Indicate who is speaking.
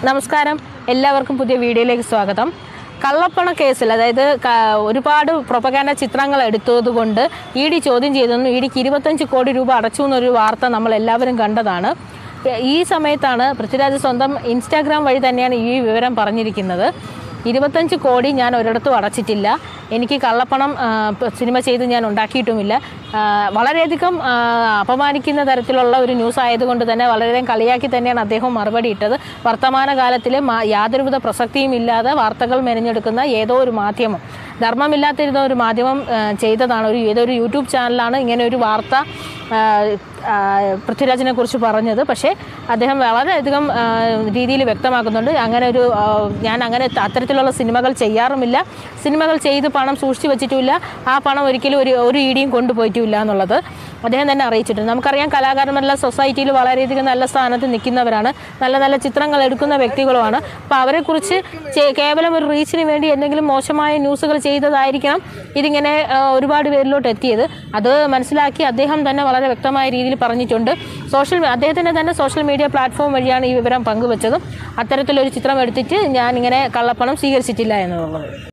Speaker 1: നമസ്കാരം എല്ലാവർക്കും പുതിയ വീഡിയോയിലേക്ക് സ്വാഗതം കള്ളപ്പണ കേസിൽ അതായത് ക- ഒരുപാട് പ്രൊപ്പഗാൻഡ ചിത്രങ്ങൾ എടുത്തതുകൊണ്ട് ഇ ഡി ചോദ്യം ചെയ്തെന്നും ഇ ഡിക്ക് ഇരുപത്തഞ്ച് കോടി രൂപ അടച്ചു എന്നൊരു വാർത്ത നമ്മൾ എല്ലാവരും കണ്ടതാണ് ഈ സമയത്താണ് പൃഥ്വിരാജ് സ്വന്തം ഇൻസ്റ്റാഗ്രാം വഴി തന്നെയാണ് ഈ വിവരം പറഞ്ഞിരിക്കുന്നത് ഇരുപത്തഞ്ച് കോടി ഞാൻ ഒരിടത്തും അടച്ചിട്ടില്ല എനിക്ക് കള്ളപ്പണം ആ, പ- സിനിമ ചെയ്ത് ഞാൻ ഉണ്ടാക്കിയിട്ടുമില്ല ആ, വളരെയധികം ആ, അപമാനിക്കുന്ന തരത്തിലുള്ള ഒരു ന്യൂസ് ആയതുകൊണ്ട് തന്നെ വളരെയധികം കളിയാക്കി തന്നെയാണ് അദ്ദേഹം മറുപടി ഇട്ടത് വർത്തമാനകാലത്തിൽ മാ- യാതൊരുവിധ പ്രസക്തിയും ഇല്ലാതെ വാർത്തകൾ മെനഞ്ഞെടുക്കുന്ന ഏതോ ഒരു മാധ്യമം ധർമ്മമില്ലാത്തിരുന്ന ഒരു മാധ്യമം ആ, ചെയ്തതാണ് ഒരു ഏതോ ഒരു യൂട്യൂബ് ചാനലാണ് ഇങ്ങനെ ഒരു വാർത്ത ആ, ആ, പൃഥ്വിരാജിനെ കുറിച്ച് പറഞ്ഞത് പക്ഷേ അദ്ദേഹം വളരെയധികം രീതിയിൽ വ്യക്തമാക്കുന്നുണ്ട് അങ്ങനെ ഒരു ആ, ഞാൻ അങ്ങനെ അത്തരത്തിലുള്ള സിനിമകൾ ചെയ്യാറുമില്ല സിനിമകൾ ചെയ്ത് പണം സൂക്ഷിച്ചു വെച്ചിട്ടുമില്ല ആ പണം ഒരിക്കലും ഒരു ഒരു ഇടിയും കൊണ്ടുപോയിട്ടുമില്ല എന്നുള്ളത് അദ്ദേഹം തന്നെ അറിയിച്ചിട്ടുണ്ട് നമുക്കറിയാം കലാകാരന്മാരെല്ലാം സൊസൈറ്റിയിൽ വളരെയധികം നല്ല സ്ഥാനത്ത് നിൽക്കുന്നവരാണ് നല്ല നല്ല ചിത്രങ്ങൾ എടുക്കുന്ന വ്യക്തികളുമാണ് അപ്പോൾ അവരെക്കുറിച്ച് ചെ- കേവലം ഒരു റീച്ചിന് വേണ്ടി എന്തെങ്കിലും മോശമായ ന്യൂസുകൾ ചെയ്തതായിരിക്കണം ഇതിങ്ങനെ ആ, ഒരുപാട് പേരിലോട്ട് എത്തിയത് അത് മനസ്സിലാക്കി അദ്ദേഹം തന്നെ വളരെ വ്യക്തമായ രീതിയിൽ പറഞ്ഞിട്ടുണ്ട് സോഷ്യൽ അദ്ദേഹത്തിൻ്റെ തന്നെ സോഷ്യൽ മീഡിയ പ്ലാറ്റ്ഫോം വഴിയാണ് ഈ വിവരം പങ്കുവച്ചതും അത്തരത്തിലൊരു ചിത്രം എടുത്തിട്ട് ഞാൻ ഇങ്ങനെ കള്ളപ്പണം സ്വീകരിച്ചിട്ടില്ല എന്നുള്ളത്